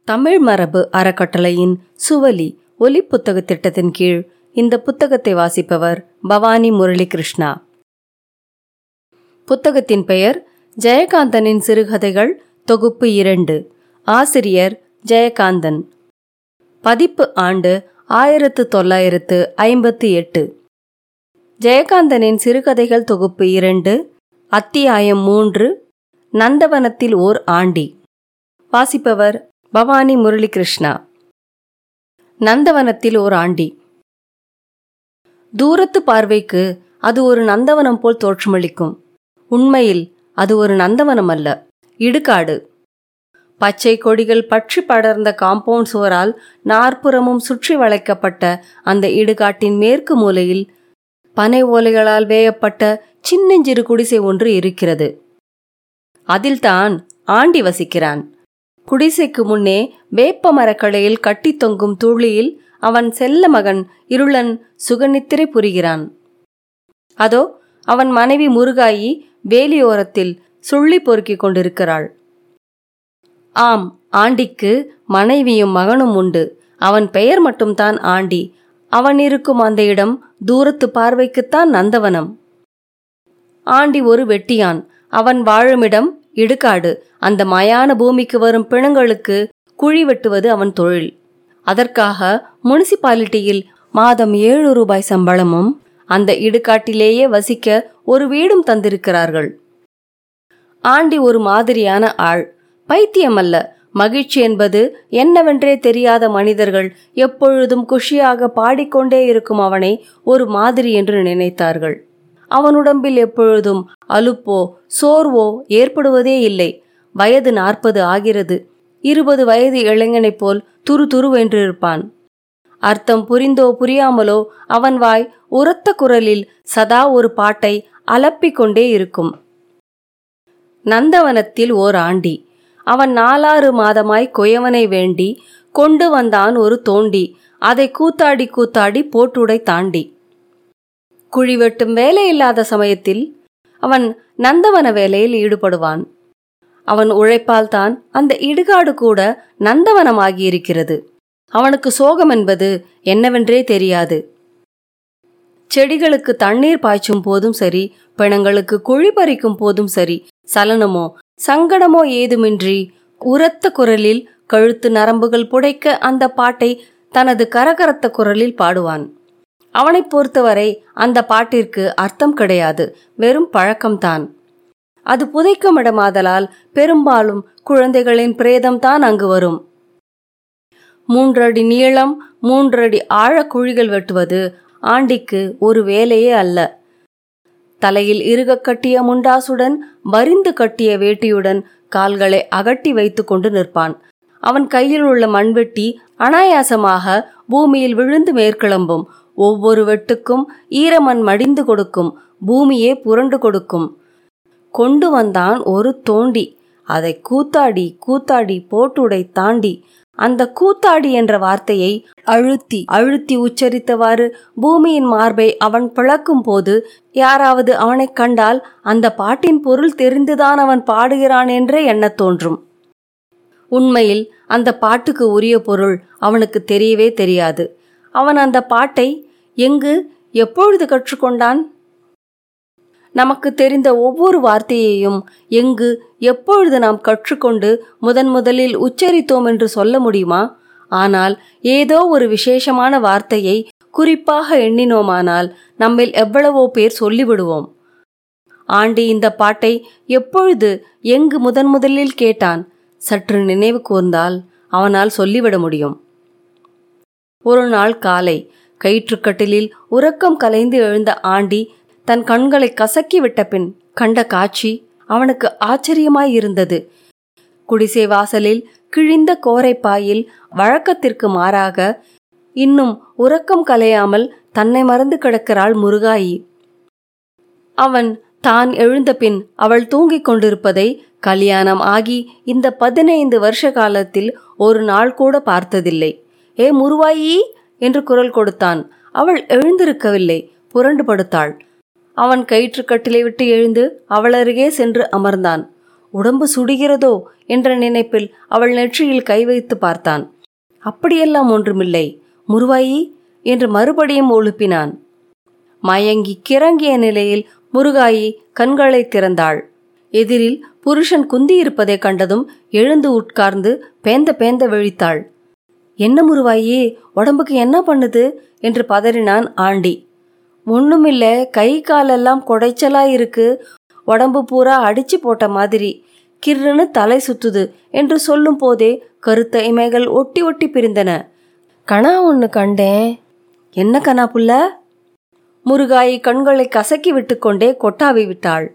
தமிழ் மரபு அறக்கட்டளையின் சுவலி ஒலி புத்தக திட்டத்தின் கீழ் இந்த புத்தகத்தை வாசிப்பவர் பவானி முரளி கிருஷ்ணா புத்தகத்தின் பெயர் ஜெயகாந்தனின் சிறுகதைகள் தொகுப்பு இரண்டு ஆசிரியர் ஜெயகாந்தன் பதிப்பு ஆண்டு ஆயிரத்து தொள்ளாயிரத்து ஐம்பத்தி எட்டு ஜெயகாந்தனின் சிறுகதைகள் தொகுப்பு இரண்டு அத்தியாயம் மூன்று நந்தவனத்தில் ஓர் ஆண்டி வாசிப்பவர் பவானி முரளிகிருஷ்ணா நந்தவனத்தில் ஓர் ஆண்டி தூரத்து பார்வைக்கு அது ஒரு நந்தவனம் போல் தோற்றமளிக்கும் உண்மையில் அது ஒரு நந்தவனம் அல்ல இடுகாடு பச்சை கொடிகள் பற்றி படர்ந்த காம்பவுண்ட் சுவரால் நாற்புறமும் சுற்றி வளைக்கப்பட்ட அந்த இடுகாட்டின் மேற்கு மூலையில் பனை ஓலைகளால் வேயப்பட்ட சின்னஞ்சிறு குடிசை ஒன்று இருக்கிறது அதில்தான் ஆண்டி வசிக்கிறான் குடிசைக்கு முன்னே வேப்ப மரக்கடையில் கட்டி தொங்கும் தூளியில் அவன் செல்ல மகன் இருளன் சுகநித்திரை புரிகிறான் அதோ அவன் மனைவி முருகாயி வேலியோரத்தில் சுள்ளி பொறுக்கிக் கொண்டிருக்கிறாள் ஆம் ஆண்டிக்கு மனைவியும் மகனும் உண்டு அவன் பெயர் மட்டும்தான் ஆண்டி அவன் இருக்கும் அந்த இடம் தூரத்து பார்வைக்குத்தான் நந்தவனம் ஆண்டி ஒரு வெட்டியான் அவன் வாழுமிடம் இடுகாடு அந்த மயான பூமிக்கு வரும் பிணங்களுக்கு குழி வெட்டுவது அவன் தொழில் அதற்காக முனிசிபாலிட்டியில் மாதம் ஏழு ரூபாய் சம்பளமும் அந்த இடுகாட்டிலேயே வசிக்க ஒரு வீடும் தந்திருக்கிறார்கள் ஆண்டி ஒரு மாதிரியான ஆள் பைத்தியம் அல்ல மகிழ்ச்சி என்பது என்னவென்றே தெரியாத மனிதர்கள் எப்பொழுதும் குஷியாக பாடிக்கொண்டே இருக்கும் அவனை ஒரு மாதிரி என்று நினைத்தார்கள் அவன் உடம்பில் எப்பொழுதும் அலுப்போ சோர்வோ ஏற்படுவதே இல்லை வயது நாற்பது ஆகிறது இருபது வயது இளைஞனைப் போல் துரு துருவென்றிருப்பான் அர்த்தம் புரிந்தோ புரியாமலோ அவன் வாய் உரத்த குரலில் சதா ஒரு பாட்டை அலப்பிக் கொண்டே இருக்கும் நந்தவனத்தில் ஓர் ஆண்டி அவன் நாலாறு மாதமாய் கொயவனை வேண்டி கொண்டு வந்தான் ஒரு தோண்டி அதை கூத்தாடி கூத்தாடி போட்டுடை தாண்டி குழி வெட்டும் வேலை இல்லாத சமயத்தில் அவன் நந்தவன வேலையில் ஈடுபடுவான் அவன் உழைப்பால் தான் அந்த இடுகாடு கூட நந்தவனமாகியிருக்கிறது அவனுக்கு சோகம் என்பது என்னவென்றே தெரியாது செடிகளுக்கு தண்ணீர் பாய்ச்சும் போதும் சரி பிணங்களுக்கு குழி பறிக்கும் போதும் சரி சலனமோ சங்கடமோ ஏதுமின்றி உரத்த குரலில் கழுத்து நரம்புகள் புடைக்க அந்த பாட்டை தனது கரகரத்த குரலில் பாடுவான் அவனை பொறுத்தவரை அந்த பாட்டிற்கு அர்த்தம் கிடையாது வெறும் பழக்கம்தான் அது புதைக்கும் இடமாதலால் பெரும்பாலும் குழந்தைகளின் பிரேதம்தான் அங்கு வரும் மூன்றடி நீளம் மூன்றடி ஆழ குழிகள் வெட்டுவது ஆண்டிக்கு ஒரு வேலையே அல்ல தலையில் இறுக கட்டிய முண்டாசுடன் வரிந்து கட்டிய வேட்டியுடன் கால்களை அகட்டி வைத்துக் கொண்டு நிற்பான் அவன் கையில் உள்ள மண்வெட்டி அனாயாசமாக பூமியில் விழுந்து மேற்கிளம்பும் ஒவ்வொரு வெட்டுக்கும் ஈரமண் மடிந்து கொடுக்கும் பூமியே புரண்டு கொடுக்கும் கொண்டு வந்தான் ஒரு தோண்டி அதை கூத்தாடி கூத்தாடி போட்டுடை தாண்டி அந்த கூத்தாடி என்ற வார்த்தையை அழுத்தி அழுத்தி உச்சரித்தவாறு பூமியின் மார்பை அவன் பிளக்கும் போது யாராவது அவனைக் கண்டால் அந்த பாட்டின் பொருள் தெரிந்துதான் அவன் பாடுகிறான் என்றே எண்ணத் தோன்றும் உண்மையில் அந்த பாட்டுக்கு உரிய பொருள் அவனுக்கு தெரியவே தெரியாது அவன் அந்த பாட்டை எங்கு எப்பொழுது கற்றுக்கொண்டான் நமக்கு தெரிந்த ஒவ்வொரு வார்த்தையையும் எங்கு எப்பொழுது நாம் கற்றுக்கொண்டு முதன் முதலில் உச்சரித்தோம் என்று சொல்ல முடியுமா ஆனால் ஏதோ ஒரு விசேஷமான வார்த்தையை குறிப்பாக எண்ணினோமானால் நம்மில் எவ்வளவோ பேர் சொல்லிவிடுவோம் ஆண்டி இந்த பாட்டை எப்பொழுது எங்கு முதன் முதலில் கேட்டான் சற்று நினைவு கூர்ந்தால் அவனால் சொல்லிவிட முடியும் ஒரு நாள் காலை கயிற்றுக்கட்டிலில் உறக்கம் கலைந்து எழுந்த ஆண்டி தன் கண்களை கசக்கி விட்ட பின் கண்ட காட்சி அவனுக்கு ஆச்சரியமாயிருந்தது குடிசை வாசலில் கிழிந்த கோரைப்பாயில் வழக்கத்திற்கு மாறாக இன்னும் உறக்கம் கலையாமல் தன்னை மறந்து கிடக்கிறாள் முருகாயி அவன் தான் எழுந்த பின் அவள் தூங்கிக் கொண்டிருப்பதை கல்யாணம் ஆகி இந்த பதினைந்து வருஷ காலத்தில் ஒரு நாள் கூட பார்த்ததில்லை ஏ முருவாயி என்று குரல் கொடுத்தான் அவள் எழுந்திருக்கவில்லை புரண்டு படுத்தாள் அவன் கயிற்று கட்டிலை விட்டு எழுந்து அவள் அருகே சென்று அமர்ந்தான் உடம்பு சுடுகிறதோ என்ற நினைப்பில் அவள் நெற்றியில் கை வைத்து பார்த்தான் அப்படியெல்லாம் ஒன்றுமில்லை முருவாயி என்று மறுபடியும் ஒழுப்பினான் மயங்கி கிறங்கிய நிலையில் முருகாயி கண்களை திறந்தாள் எதிரில் புருஷன் குந்தியிருப்பதை கண்டதும் எழுந்து உட்கார்ந்து பேந்த பேந்த விழித்தாள் என்ன முருவாயி உடம்புக்கு என்ன பண்ணுது என்று பதறினான் ஆண்டி ஒண்ணுமில்ல கை காலெல்லாம் குடைச்சலா இருக்கு உடம்பு பூரா அடிச்சு போட்ட மாதிரி கிர்ருன்னு தலை சுத்துது என்று சொல்லும் போதே கருத்த இமைகள் ஒட்டி ஒட்டி பிரிந்தன கணா ஒன்று கண்டேன் என்ன கணா புள்ள முருகாயி கண்களை கசக்கி விட்டுக்கொண்டே கொட்டாவி விட்டாள்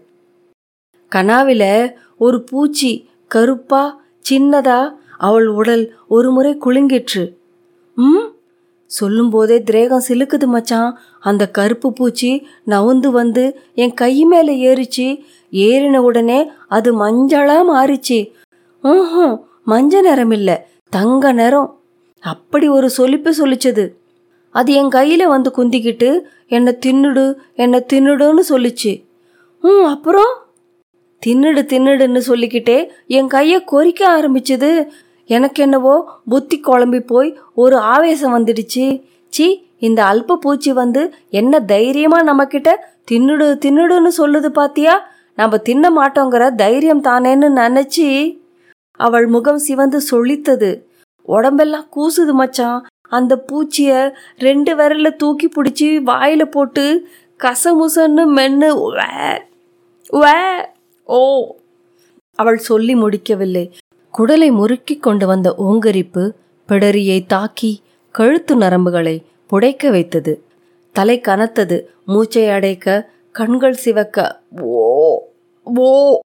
கனாவில ஒரு பூச்சி கருப்பா சின்னதா அவள் உடல் ஒரு முறை குலுங்கிற்று ம் சொல்லும்போதே திரேகம் சிலுக்குது மச்சான் அந்த கருப்பு பூச்சி நவுந்து வந்து என் கை மேலே ஏறிச்சு ஏறின உடனே அது மஞ்சளா மாறிச்சு ம் மஞ்ச நிறம் இல்ல தங்க நிறம் அப்படி ஒரு சொலிப்பு சொல்லிச்சது அது என் கையில வந்து குந்திக்கிட்டு என்னை தின்னுடு என்னை தின்னுடுன்னு சொல்லிச்சு ம் அப்புறம் தின்னுடு தின்னுடுன்னு சொல்லிக்கிட்டே என் கையை கொறிக்க ஆரம்பிச்சது எனக்கு என்னவோ புத்தி குழம்பி போய் ஒரு ஆவேசம் வந்துடுச்சு சி இந்த அல்ப பூச்சி வந்து என்ன தைரியமா நம்மக்கிட்ட தின்னுடு தின்னுடுன்னு சொல்லுது பாத்தியா நம்ம தின்ன மாட்டோங்கிற தைரியம் தானேன்னு நினைச்சி அவள் முகம் சிவந்து சொலித்தது உடம்பெல்லாம் கூசுது மச்சான் அந்த பூச்சிய ரெண்டு விரல்ல தூக்கி பிடிச்சி வாயில போட்டு கசமுசன்னு மென்னு உவ்வே, உவ்வே, ஓ அவள் சொல்லி முடிக்கவில்லை குடலை முறுக்கிக் கொண்டு வந்த ஓங்கரிப்பு பிடரியை தாக்கி கழுத்து நரம்புகளை புடைக்க வைத்தது தலை கனத்தது மூச்சை அடைக்க கண்கள் சிவக்க ஓ ஓ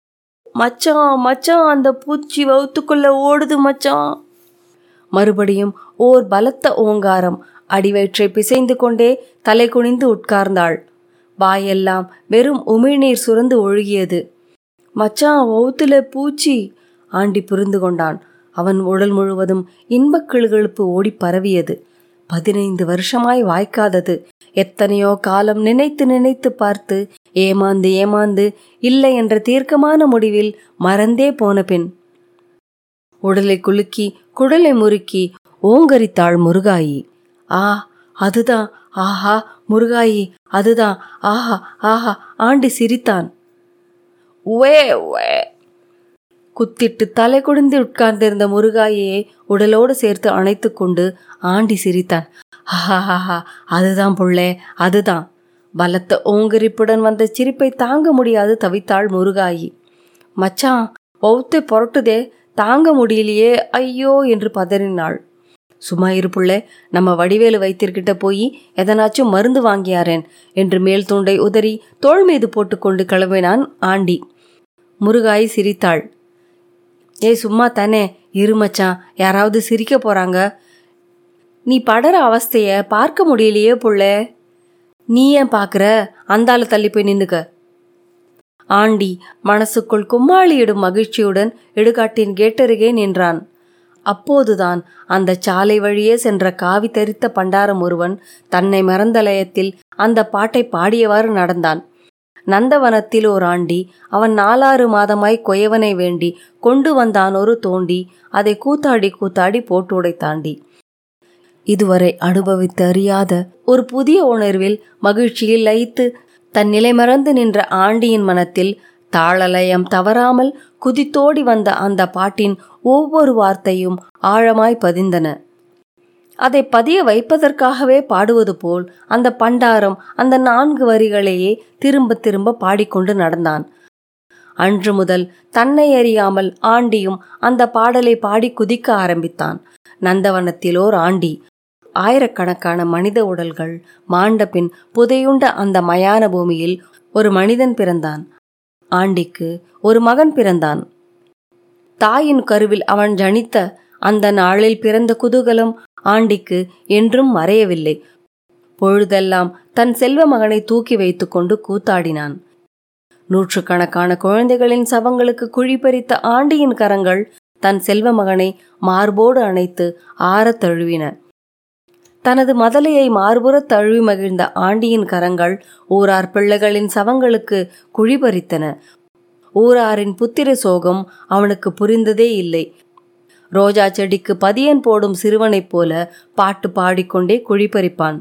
மச்சான் மச்சான் அந்த பூச்சி வவுத்துக்குள்ள ஓடுது மச்சான் மறுபடியும் ஓர் பலத்த ஓங்காரம் அடிவயிற்றை பிசைந்து கொண்டே தலை குனிந்து உட்கார்ந்தாள் வாயெல்லாம் வெறும் உமிழ்நீர் சுரந்து ஒழுகியது மச்சான் வவுத்துல பூச்சி ஆண்டி புரிந்து கொண்டான் அவன் உடல் முழுவதும் இன்பக் கிளுகிழுப்பு ஓடி பரவியது பதினைந்து வருஷமாய் வாய்க்காதது எத்தனையோ காலம் நினைத்து நினைத்து பார்த்து ஏமாந்து ஏமாந்து இல்லை என்ற தீர்க்கமான முடிவில் மறந்தே போன பெண் உடலை குலுக்கி குடலை முறுக்கி ஓங்கரித்தாள் முருகாயி ஆ அதுதான் ஆஹா முருகாயி அதுதான் ஆஹா ஆஹா ஆண்டி சிரித்தான் உவே உவே குத்திட்டு தலை குடிந்து உட்கார்ந்திருந்த முருகாயை உடலோடு சேர்த்து அணைத்து கொண்டு ஆண்டி சிரித்தான் ஹஹாஹா அதுதான் புள்ளே அதுதான் பலத்த ஓங்கரிப்புடன் வந்த சிரிப்பை தாங்க முடியாது தவித்தாள் முருகாயி மச்சான் ஒவுத்தை புரட்டுதே தாங்க முடியலையே ஐயோ என்று பதறினாள் சும்மா இரு புள்ளே நம்ம வடிவேலு வைத்திருக்கிட்ட போய் எதனாச்சும் மருந்து வாங்கியாரேன் என்று மேல் துண்டை உதறி தோள் மீது போட்டுக்கொண்டு கிளம்பினான் ஆண்டி முருகாய் சிரித்தாள் ஏய் சும்மா தானே இரு மச்சான் யாராவது சிரிக்க போறாங்க நீ படுற அவஸ்தைய பார்க்க முடியலையே புள்ள நீ ஏன் பார்க்குற அந்தால தள்ளி போய் நின்னுக்க ஆண்டி மனசுக்குள் கும்மாளியிடும் மகிழ்ச்சியுடன் இடுகாட்டின் கேட்டருகே நின்றான் அப்போதுதான் அந்த சாலை வழியே சென்ற காவி தரித்த பண்டாரம் ஒருவன் தன்னை மறந்தலயத்தில் அந்த பாட்டை பாடியவாறு நடந்தான் நந்தவனத்தில் ஓர் ஆண்டி அவன் நாலாறு மாதமாய் கொயவனை வேண்டி கொண்டு வந்தான் ஒரு தோண்டி அதை கூத்தாடி கூத்தாடி போட்டு உடைத்தாண்டி இதுவரை அனுபவித்து அறியாத ஒரு புதிய உணர்வில் மகிழ்ச்சியில் லயித்து தன் நிலை மறந்து நின்ற ஆண்டியின் மனத்தில் தாளலயம் தவறாமல் குதித்தோடி வந்த அந்த பாட்டின் ஒவ்வொரு வார்த்தையும் ஆழமாய் பதிந்தன அதை பதிய வைப்பதற்காகவே பாடுவது போல் அந்த பண்டாரம் அந்த நான்கு வரிகளையே திரும்ப திரும்ப பாடிக்கொண்டு நடந்தான் அன்று முதல் தன்னை அறியாமல் ஆண்டியும் அந்த பாடலை பாடி குதிக்க ஆரம்பித்தான் நந்தவனத்திலோர் ஆண்டி ஆயிரக்கணக்கான மனித உடல்கள் மாண்ட பின் புதையுண்ட அந்த மயான பூமியில் ஒரு மனிதன் பிறந்தான் ஆண்டிக்கு ஒரு மகன் பிறந்தான் தாயின் கருவில் அவன் ஜனித்த அந்த நாளில் பிறந்த குதூகலம் ஆண்டிக்கு என்றும் மறையவில்லை பொழுதெல்லாம் தன் செல்வ மகனை தூக்கி வைத்துக்கொண்டு கூத்தாடினான் நூற்றுக்கணக்கான குழந்தைகளின் சவங்களுக்கு குழி பறித்த ஆண்டியின் கரங்கள் தன் செல்வ மகனை மார்போடு அணைத்து ஆறத் தழுவின தனது மதலையை மார்புறத் தழுவி மகிழ்ந்த ஆண்டியின் கரங்கள் ஊரார் பிள்ளைகளின் சவங்களுக்கு குழி பறித்தன ஊராரின் புத்திர சோகம் அவனுக்கு புரிந்ததே இல்லை ரோஜா செடிக்கு பதியன் போடும் சிறுவனைப் போல பாட்டு பாடிக்கொண்டே குழிப்பறிப்பான்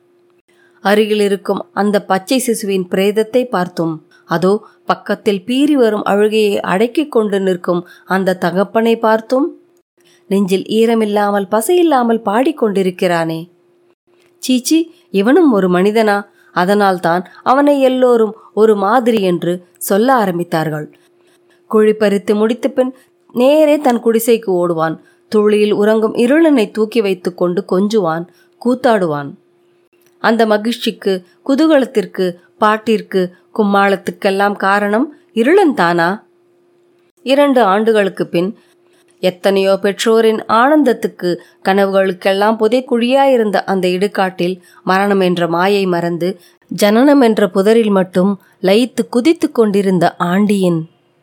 அருகில் இருக்கும் அந்த பச்சை சிசுவின் பிரேதத்தை பார்த்தோம் அதோ பக்கத்தில் பீறி வரும் அழுகையை அடக்கிக் கொண்டு நிற்கும் அந்த தகப்பனை பார்த்தும் நெஞ்சில் ஈரமில்லாமல் பசையில்லாமல் பாடிக்கொண்டிருக்கிறானே சீச்சி இவனும் ஒரு மனிதனா அதனால்தான் அவனை எல்லோரும் ஒரு மாதிரி என்று சொல்ல ஆரம்பித்தார்கள் குழி பறித்து முடித்த பின் நேரே தன் குடிசைக்கு ஓடுவான் துளியில் உறங்கும் இருளனை தூக்கி வைத்துக் கொண்டு கொஞ்சுவான் கூத்தாடுவான் அந்த மகிழ்ச்சிக்கு குதூகலத்திற்கு பாட்டிற்கு கும்மாளத்துக்கெல்லாம் காரணம் இருளன் தானா இரண்டு ஆண்டுகளுக்கு பின் எத்தனையோ பெற்றோரின் ஆனந்தத்துக்கு கனவுகளுக்கெல்லாம் புதைக்குழியாயிருந்த அந்த இடுகாட்டில் மரணம் என்ற மாயை மறந்து ஜனனம் என்ற புதரில் மட்டும் லயித்து குதித்து கொண்டிருந்த ஆண்டியின்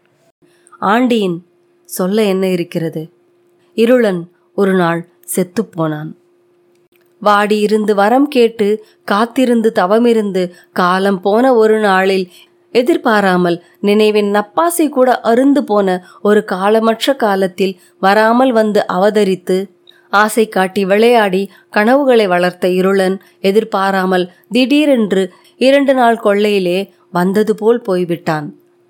ஆண்டியின் சொல்ல என்ன இருக்கிறது இருளன் ஒரு நாள் செத்துப்போனான் வாடி இருந்து வரம் கேட்டு காத்திருந்து தவமிருந்து காலம் போன ஒரு நாளில் எதிர்பாராமல் நினைவின் நப்பாசை கூட அருந்து போன ஒரு காலமற்ற காலத்தில் வராமல் வந்து அவதரித்து ஆசை காட்டி விளையாடி கனவுகளை வளர்த்த இருளன் எதிர்பாராமல் திடீரென்று இரண்டு நாள் கொள்ளையிலே வந்தது போல் போய்விட்டான்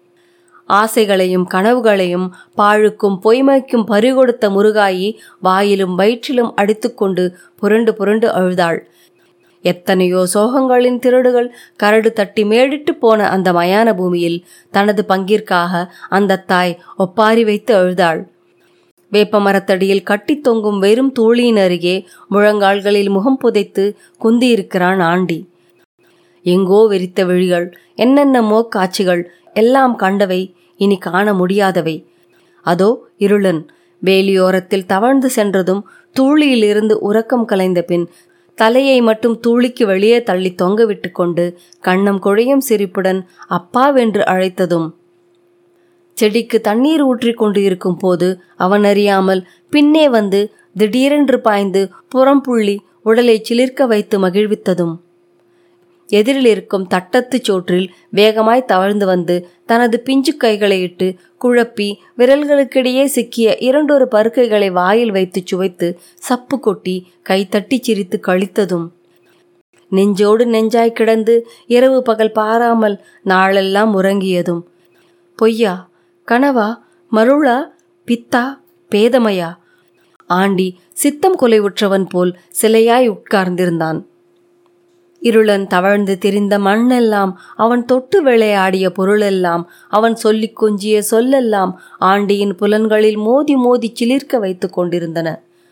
ஆசைகளையும் கனவுகளையும் பாழுக்கும் பொய்மைக்கும் பறிகொடுத்த முருகாயி வாயிலும் வயிற்றிலும் அடித்துக்கொண்டு புரண்டு புரண்டு அழுதாள் எத்தனையோ சோகங்களின் திருடுகள் கரடு தட்டி மேடிட்டு போன அந்த மயான பூமியில் தனது பங்கிற்காக அந்த தாய் ஒப்பாரி வைத்து அழுதாள் வேப்ப மரத்தடியில் கட்டி தொங்கும் வெறும் தூளியின் அருகே முழங்கால்களில் முகம் புதைத்து குந்தியிருக்கிறான் ஆண்டி எங்கோ வெறித்த விழிகள் என்னென்னமோ காட்சிகள் எல்லாம் கண்டவை இனி காண முடியாதவை அதோ இருளன் வேலியோரத்தில் தவழ்ந்து சென்றதும் தூளியிலிருந்து உறக்கம் கலைந்த பின் தலையை மட்டும் தூளிக்கு வெளியே தள்ளி தொங்கவிட்டு கொண்டு கண்ணம் குழையும் சிரிப்புடன் அப்பாவென்று அழைத்ததும் செடிக்கு தண்ணீர் ஊற்றி கொண்டு இருக்கும் போது அவன் அறியாமல் பின்னே வந்து திடீரென்று பாய்ந்து புறம்புள்ளி உடலை சிலிர்க்க வைத்து மகிழ்வித்ததும் எதிரில் இருக்கும் தட்டத்து சோற்றில் வேகமாய் தவழ்ந்து வந்து தனது பிஞ்சு கைகளை இட்டு குழப்பி விரல்களுக்கிடையே சிக்கிய இரண்டொரு பருக்கைகளை வாயில் வைத்து சுவைத்து சப்பு கொட்டி கைத்தட்டி சிரித்து கழித்ததும் நெஞ்சோடு நெஞ்சாய் கிடந்து இரவு பகல் பாராமல் நாளெல்லாம் உறங்கியதும் பொய்யா கனவா மருளா பித்தா பேதமையா ஆண்டி சித்தம் கொலைவுற்றவன் போல் சிலையாய் உட்கார்ந்திருந்தான் இருளன் தவழ்ந்து திரிந்த மண்ணெல்லாம் அவன் தொட்டு விளையாடிய பொருளெல்லாம் அவன் சொல்லிக் கொஞ்சிய சொல்லெல்லாம் ஆண்டியின் புலன்களில் மோதி மோதி சிலிர்க்க வைத்துக் கொண்டிருந்தன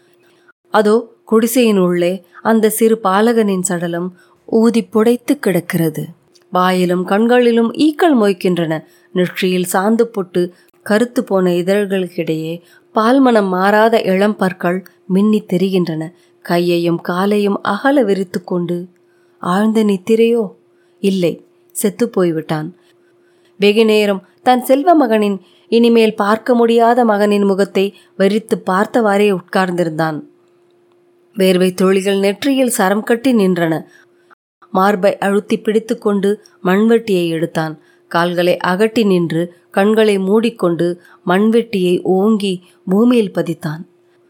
அதோ குடிசையின் உள்ளே அந்த சிறு பாலகனின் சடலம் ஊதி புடைத்து கிடக்கிறது வாயிலும் கண்களிலும் ஈக்கள் மொய்க்கின்றன நெற்றியில் சாந்து பொட்டு கருத்து போன இதழ்களுக்கிடையே பால்மனம் மாறாத இளம் பற்கள் மின்னித் தெரிகின்றன கையையும் காலையும் அகல விரித்து கொண்டு ஆழ்ந்த நித்திரையோ இல்லை செத்துப் போய்விட்டான் வெகு நேரம் தன் செல்வ மகனின் இனிமேல் பார்க்க முடியாத மகனின் முகத்தை வெறித்து பார்த்தவாறே உட்கார்ந்திருந்தான் வேர்வை துளிகள் நெற்றியில் சரம் கட்டி நின்றன மார்பை அழுத்தி பிடித்துக்கொண்டு மண்வெட்டியை எடுத்தான் கால்களை அகட்டி நின்று கண்களை மூடிக்கொண்டு மண்வெட்டியை ஓங்கி பூமியில் பதித்தான்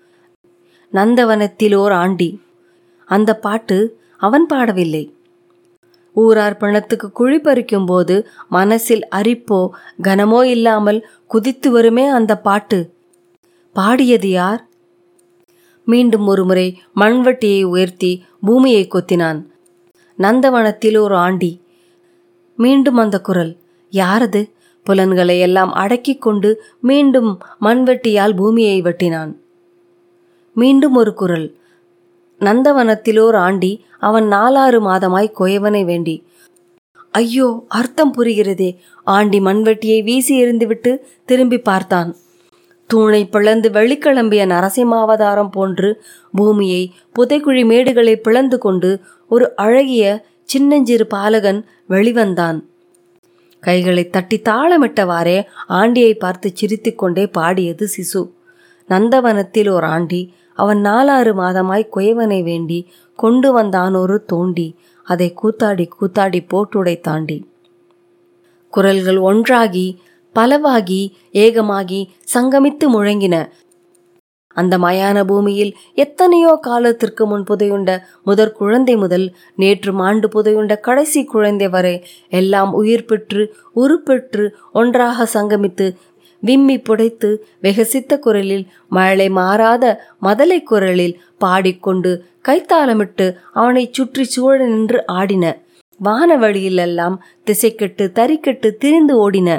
நந்தவனத்தில் ஓர் ஆண்டி அந்த பாட்டு அவன் பாடவில்லை ஊரார் பணத்துக்கு குழி பறிக்கும் போது மனசில் அரிப்போ கனமோ இல்லாமல் குதித்து வருமே அந்த பாட்டு பாடியது யார் மீண்டும் ஒருமுறை மண்வெட்டியை உயர்த்தி பூமியை கொத்தினான் நந்தவனத்தில் ஒரு ஆண்டி மீண்டும் அந்த குரல் யாரது புலன்களை எல்லாம் அடக்கிக் கொண்டு மீண்டும் மண்வெட்டியால் பூமியை வெட்டினான் மீண்டும் ஒரு குரல் நந்தவனத்திலோர் ஆண்டி அவன் நாலாறு மாதமாய் குயவனை வேண்டி ஐயோ அர்த்தம் புரிகிறதே ஆண்டி மண்வெட்டியை வீசி எறிந்துவிட்டு திரும்பி பார்த்தான் தூணை பிளந்து வெளிக்கிளம்பிய நரசிம்மாவதாரம் போன்று பூமியை புதைக்குழி மேடுகளை பிளந்து கொண்டு ஒரு அழகிய சின்னஞ்சிறு பாலகன் வெளிவந்தான் கைகளை தட்டி தாளமிட்டவாறே ஆண்டியை பார்த்து சிரித்துக்கொண்டே பாடியது சிசு நந்தவனத்தில் ஒரு ஆண்டி அவன் நாலாறு மாதமாய் குயவனை வேண்டி கொண்டு வந்தான் ஒரு தோண்டி அதை கூத்தாடி கூத்தாடி போட்டுடை தாண்டி குரல்கள் ஒன்றாகி பலவாகி ஏகமாகி சங்கமித்து முழங்கின அந்த மயான பூமியில் எத்தனையோ காலத்திற்கு முன் புதையுண்ட முதற் குழந்தை முதல் நேற்று மாண்டு புதையுண்ட கடைசி குழந்தை வரை எல்லாம் உயிர் பெற்று உருப்பெற்று ஒன்றாக சங்கமித்து விம்மி புடைத்து வெகசித்த குரலில் மழை மாறாத மதலை குரலில் பாடிக்கொண்டு கைத்தாளமிட்டு அவனை சுற்றி சூழ நின்று ஆடின வானவழியிலெல்லாம் திசைக்கெட்டு தறிக்கெட்டு திரிந்து ஓடின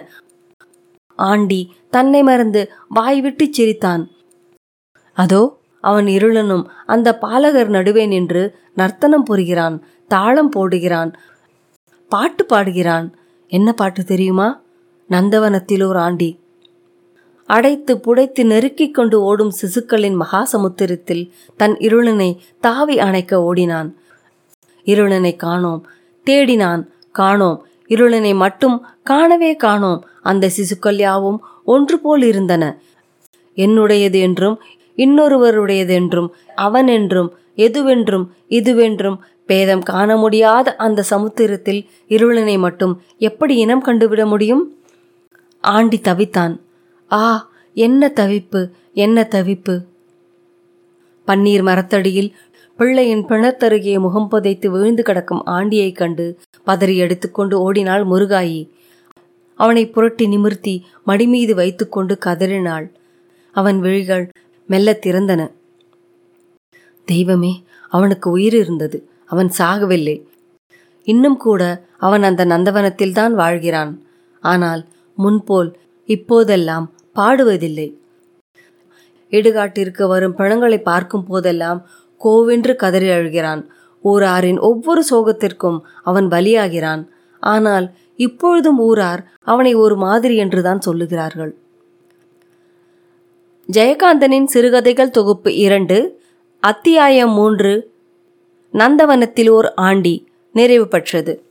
ஆண்டி தன்னை மறந்து வாய்விட்டு சிரித்தான் அதோ அவன் இருளனும் அந்த பாலகர் நடுவே நின்று நர்த்தனம் புரிகிறான் தாளம் போடுகிறான் பாட்டு பாடுகிறான் என்ன பாட்டு தெரியுமா நந்தவனத்திலோர் ஆண்டி அடைத்து புடைத்து நெருக்கிக் கொண்டு ஓடும் சிசுக்களின் மகாசமுத்திரத்தில் தன் இருளனை தாவி அணைக்க ஓடினான் இருளனை காணோம் தேடினான் காணோம் இருளனை மட்டும் காணவே காணோம் அந்த சிசுக்கள் யாவும் ஒன்று போல் இருந்தன என்னுடையது என்றும் இன்னொருவருடையது என்றும் அவன் என்றும் எதுவென்றும் இதுவென்றும் பேதம் காண முடியாத அந்த சமுத்திரத்தில் இருளனை மட்டும் எப்படி இனம் கண்டுவிட முடியும் ஆண்டி தவித்தான் ஆ என்ன தவிப்பு என்ன தவிப்பு பன்னீர் மரத்தடியில் பிள்ளையின் பிணத்தருகே முகம் புதைத்து விழுந்து கிடக்கும் ஆண்டியைக் கண்டு பதறி எடுத்துக்கொண்டு ஓடினாள் முருகாயி அவனை புரட்டி நிமிர்த்தி மடிமீது வைத்துக்கொண்டு கதறினாள் அவன் விழிகள் மெல்ல திறந்தன தெய்வமே அவனுக்கு உயிர் இருந்தது அவன் சாகவில்லை இன்னும் கூட அவன் அந்த நந்தவனத்தில்தான் வாழ்கிறான் ஆனால் முன்போல் இப்போதெல்லாம் பாடுவதில்லை இடுகாட்டிற்கு வரும் பிணங்களை பார்க்கும் போதெல்லாம் கோவென்று கதறி அழுகிறான் ஊராரின் ஒவ்வொரு சோகத்திற்கும் அவன் பலியாகிறான் ஆனால் இப்பொழுதும் ஊரார் அவனை ஒரு மாதிரி என்றுதான் சொல்லுகிறார்கள் ஜெயகாந்தனின் சிறுகதைகள் தொகுப்பு இரண்டு அத்தியாயம் மூன்று நந்தவனத்தில் ஓர் ஆண்டி நிறைவு பெற்றது